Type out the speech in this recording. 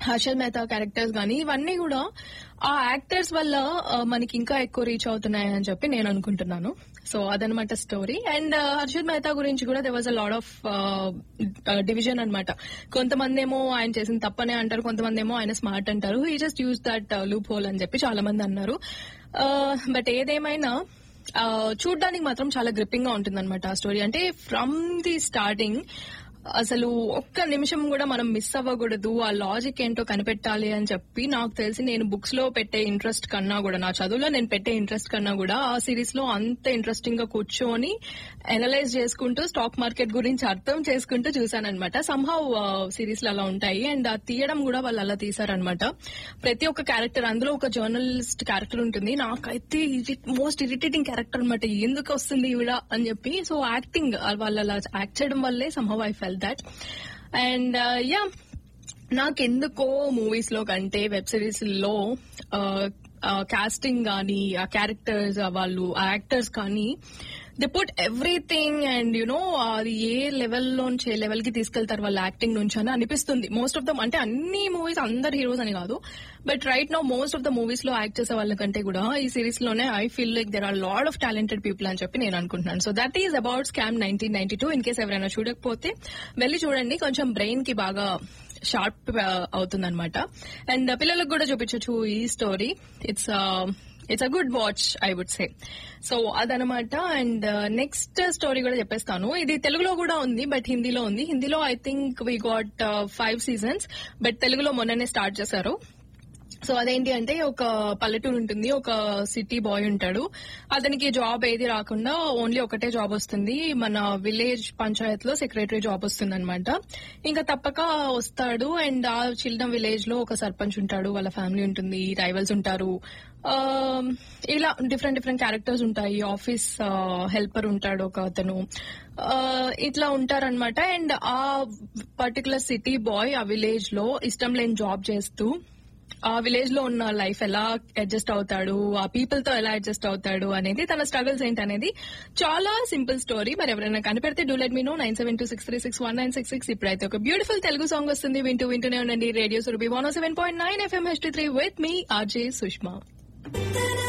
Harshal Mehta characters గానీ ఇవన్నీ కూడా ఆ యాక్టర్స్ వల్ల ఆ, మనకి ఇంకా ఎక్కువ రీచ్ అవుతున్నాయి అని చెప్పి నేను అనుకుంటున్నాను సో అదనమాట స్టోరీ అండ్ హర్షల్ మెహతా గురించి కూడా there was a lot of division అన్నమాట కొంతమంది ఏమో ఆయన చేసిన తప్పనే అంటారు కొంతమంది ఏమో ఆయన స్మార్ట్ అంటారు ఈ just use that loophole అని చెప్పి చాలా మంది అన్నారు బట్ ఏదేమైనా ఆ, చూడ్డానికి మాత్రం చాలా గ్రిప్పింగ్ గా ఉంటుంది అనమాట ఆ స్టోరీ అంటే ఫ్రమ్ ది స్టార్టింగ్ అసలు ఒక్క నిమిషం కూడా మనం మిస్ అవ్వకూడదు ఆ లాజిక్ ఏంటో కనిపెట్టాలి అని చెప్పి నాకు తెలిసి నేను బుక్స్ లో పెట్టే ఇంట్రెస్ట్ కన్నా కూడా నా చదువులో నేను పెట్టే ఇంట్రెస్ట్ కన్నా కూడా ఆ సిరీస్ లో అంత ఇంట్రెస్టింగ్ గా కూర్చొని అనలైజ్ చేసుకుంటూ స్టాక్ మార్కెట్ గురించి అర్థం చేసుకుంటూ చూసానమాట సంహౌ సిరీస్ లో అలా ఉంటాయి అండ్ ఆ తీయడం కూడా వాళ్ళు అలా తీసారనమాట ప్రతి ఒక్క క్యారెక్టర్ అందులో ఒక జర్నలిస్ట్ క్యారెక్టర్ ఉంటుంది నాకైతే ఇది మోస్ట్ ఇరిటేటింగ్ క్యారెక్టర్ అనమాట ఎందుకు వస్తుంది ఈవిడ అని చెప్పి సో యాక్టింగ్ వాళ్ళు అలా యాక్ట్ చేయడం వల్లే somehow I felt that and yeah నాకెందుకో మూవీస్ లో కంటే వెబ్ సిరీస్ లో కాస్టింగ్ కానీ ఆ క్యారెక్టర్స్ వాళ్ళు ఆ యాక్టర్స్ కానీ they put everything and you know అది ఏ లెవెల్లోంచి ఏ లెవెల్ కి తీసుకెళ్తారు వాళ్ళ యాక్టింగ్ నుంచి అని అనిపిస్తుంది మోస్ట్ ఆఫ్ ద అంటే అన్ని మూవీస్ అందరు హీరోస్ అని కాదు but right now most of the movies లో యాక్ట్ చేసే వాళ్ళకంటే కూడా ఈ సిరీస్ లోనే I feel like there are lot of talented people అని చెప్పి నేను అనుకుంటున్నాను so that is about scam nineteen ninety two in case ఎవరైనా చూడకపోతే వెళ్ళి చూడండి కొంచెం బ్రెయిన్ కి బాగా షార్ప్ అవుతుంది అనమాట అండ్ పిల్లలకు కూడా చూపించవచ్చు ఈ story it's it's a good watch I would say so అదనమాట అండ్ నెక్స్ట్ స్టోరీ కూడా చెప్పేస్తాను ఇది తెలుగులో కూడా ఉంది బట్ హిందీలో ఉంది హిందీలో I think we got five seasons but తెలుగులో మొన్ననే స్టార్ట్ చేశారు సో అదేంటి అంటే ఒక పల్లెటూరు ఉంటుంది ఒక సిటీ బాయ్ ఉంటాడు అతనికి జాబ్ ఏది రాకుండా ఓన్లీ ఒకటే జాబ్ వస్తుంది మన విలేజ్ పంచాయత్ లో సెక్రటరీ జాబ్ వస్తుంది అనమాట ఇంకా తప్పక వస్తాడు అండ్ ఆ చిల్డ్రన్ విలేజ్ లో ఒక సర్పంచ్ ఉంటాడు వాళ్ళ ఫ్యామిలీ ఉంటుంది రైవల్స్ ఉంటారు ఆ, ఇలా డిఫరెంట్ డిఫరెంట్ క్యారెక్టర్స్ ఉంటాయి ఆఫీస్ హెల్పర్ ఉంటాడు ఒక అతను ఆ, ఇట్లా ఉంటారనమాట అండ్ ఆ పర్టికులర్ సిటీ బాయ్ ఆ విలేజ్ లో ఇష్టం లేని జాబ్ చేస్తూ ఆ విలేజ్ లో ఉన్న లైఫ్ ఎలా అడ్జస్ట్ అవుతాడు ఆ పీపుల్ తో ఎలా అడ్జస్ట్ అవుతాడు అనేది తన స్ట్రగుల్స్ ఏంటి అనేది చాలా సింపుల్ స్టోరీ మరి ఎవరైనా కనిపెడితే do let me know nine seven two six three six one nine six six ఇప్పుడైతే ఒక బ్యూటిఫుల్ తెలుగు సాంగ్ వస్తుంది వింటూ వింటూనే ఉండండి radio Surabhi one seven point nine FM H three with me RJ Sushma